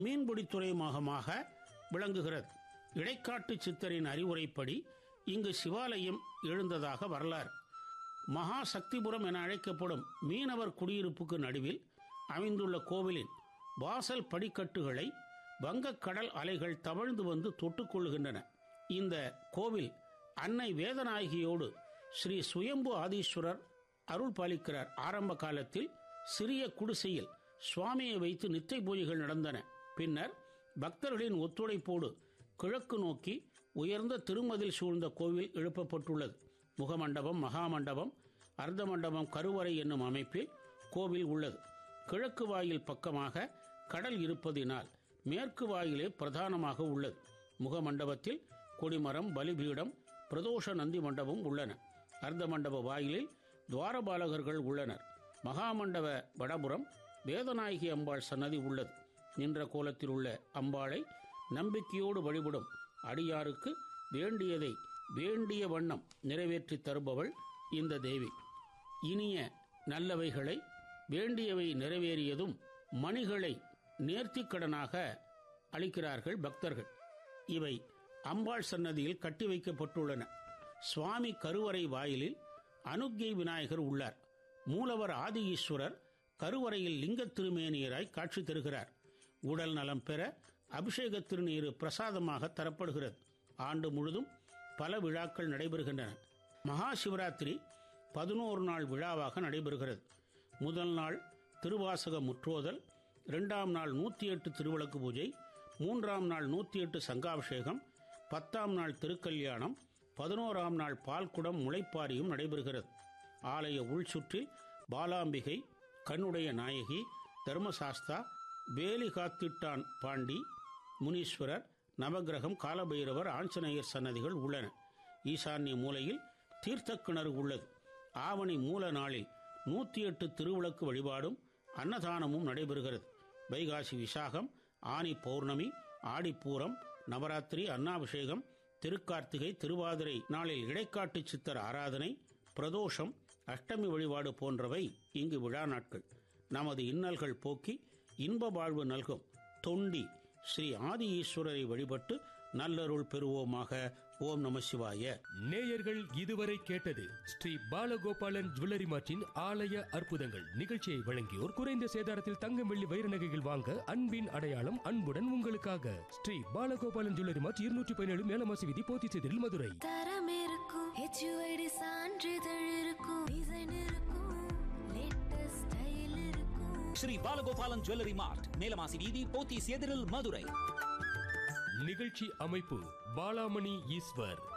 மீன்பிடி துறைமுகமாக விளங்குகிறது இடைக்காட்டு சித்தரின் அறிவுரைப்படி இங்கு சிவாலயம் எழுந்ததாக வரலாறு மகா சக்திபுரம் என அழைக்கப்படும் மீனவர் குடியிருப்புக்கு நடுவில் அமைந்துள்ள கோவிலின் வாசல் படிக்கட்டுகளை வங்கக்கடல் அலைகள் தவழ்ந்து வந்து தொட்டுக்கொள்கின்றன இந்த கோவில் அன்னை வேதநாயகியோடு ஸ்ரீ சுயம்பு ஆதீஸ்வரர் அருள் பாலிக்கிறார் ஆரம்ப காலத்தில் சிறிய குடிசையில் சுவாமியை வைத்து நித்திரை பூஜைகள் நடந்தன பின்னர் பக்தர்களின் ஒத்துழைப்போடு கிழக்கு நோக்கி உயர்ந்த திருமதில் சூழ்ந்த கோவில் எழுப்பப்பட்டுள்ளது முகமண்டபம் மகாமண்டபம் அர்த்த மண்டபம் கருவறை என்னும் அமைப்பில் கோவில் உள்ளது கிழக்கு வாயில் பக்கமாக கடல் இருப்பதினால் மேற்கு வாயிலே பிரதானமாக உள்ளது முகமண்டபத்தில் கொடிமரம் பலிபீடம் பிரதோஷ நந்தி மண்டபம் உள்ளன அர்த்த மண்டப வாயிலில் துவாரபாலகர்கள் உள்ளனர் மகாமண்டப வடபுறம் வேதநாயகி அம்பாள் சன்னதி உள்ளது நின்ற கோலத்தில் உள்ள அம்பாளை நம்பிக்கையோடு வழிபடும் அடியாருக்கு வேண்டியதை வேண்டிய வண்ணம் நிறைவேற்றி தருபவள் இந்த தேவி இனிய நல்லவைகளை வேண்டியவை நிறைவேறியதும் மணிகளை நேர்த்திக்கடனாக அளிக்கிறார்கள் பக்தர்கள் இவை அம்பாள் சன்னதியில் கட்டி வைக்கப்பட்டுள்ளன சுவாமி கருவறை வாயிலில் அனுக்கை விநாயகர் உள்ளார் மூலவர் ஆதி ஈஸ்வரர் கருவறையில் லிங்க திருமேனியராய் காட்சி தருகிறார் உடல் நலம் பெற அபிஷேக திருநீர் பிரசாதமாக தரப்படுகிறது ஆண்டு முழுதும் பல விழாக்கள் நடைபெறுகின்றன மகா சிவராத்திரி பதினோரு நாள் விழாவாக நடைபெறுகிறது முதல் நாள் திருவாசக முற்றோதல் இரண்டாம் நாள் நூற்றி எட்டு திருவிளக்கு பூஜை மூன்றாம் நாள் நூற்றி எட்டு சங்காபிஷேகம் பத்தாம் நாள் திருக்கல்யாணம் பதினோராம் நாள் பால்குடம் முளைப்பாரியும் நடைபெறுகிறது ஆலய உள்சுற்றில் பாலாம்பிகை கண்ணுடைய நாயகி தர்மசாஸ்தா வேலி காத்திட்டான் பாண்டி முனீஸ்வரர் நவகிரகம் காலபைரவர் ஆஞ்சநேயர் சன்னதிகள் உள்ளன ஈசான்ய மூலையில் தீர்த்த கிணறு உள்ளது ஆவணி மூல நாளில் நூற்றி எட்டு திருவிளக்கு வழிபாடும் அன்னதானமும் நடைபெறுகிறது வைகாசி விசாகம் ஆனி பௌர்ணமி ஆடிப்பூரம் நவராத்திரி அன்னாபிஷேகம் திருக்கார்த்திகை திருவாதிரை நாளில் இடைக்காட்டு சித்தர் ஆராதனை பிரதோஷம் அஷ்டமி வழிபாடு போன்றவை இங்கு விழா நாட்கள் நமது இன்னல்கள் போக்கி இன்ப வாழ்வு நல்கும் தொண்டி ஸ்ரீ ஆதி ஈஸ்வரரை வழிபட்டு நல்லருள் பெறுவோமாக ஓம் நம சிவாய நேயர்கள் இதுவரை கேட்டது ஸ்ரீ பாலகோபாலன் ஜுவல்லரி மார்ட்டின் ஆலய அற்புதங்கள் நிகழ்ச்சியை வழங்கியோர் குறைந்த சேதாரத்தில் தங்கம் வெள்ளி வைர நகைகள் வாங்க அன்பின் அடையாளம் அன்புடன் உங்களுக்காக ஸ்ரீ பாலகோபாலன் ஜுவல்லரி மார்ட் இருநூற்றி பதினேழு மேலமாசி விதி போத்திச்செதில் மதுரை தரம் இருக்கும் ஹெச்யூஐடி சான்றிதழ் இருக்கும் டிசைன் இருக்கும் லேட்டஸ்ட் ஸ்டைல் இருக்கும் ஸ்ரீ பாலகோபாலன் ஜுவல்லரி மார்ட் மேலமாசி வீதி போத்தீஸ் எதிரில் மதுரை நிகழ்ச்சி அமைப்பு பாலாமணி ஈஸ்வர்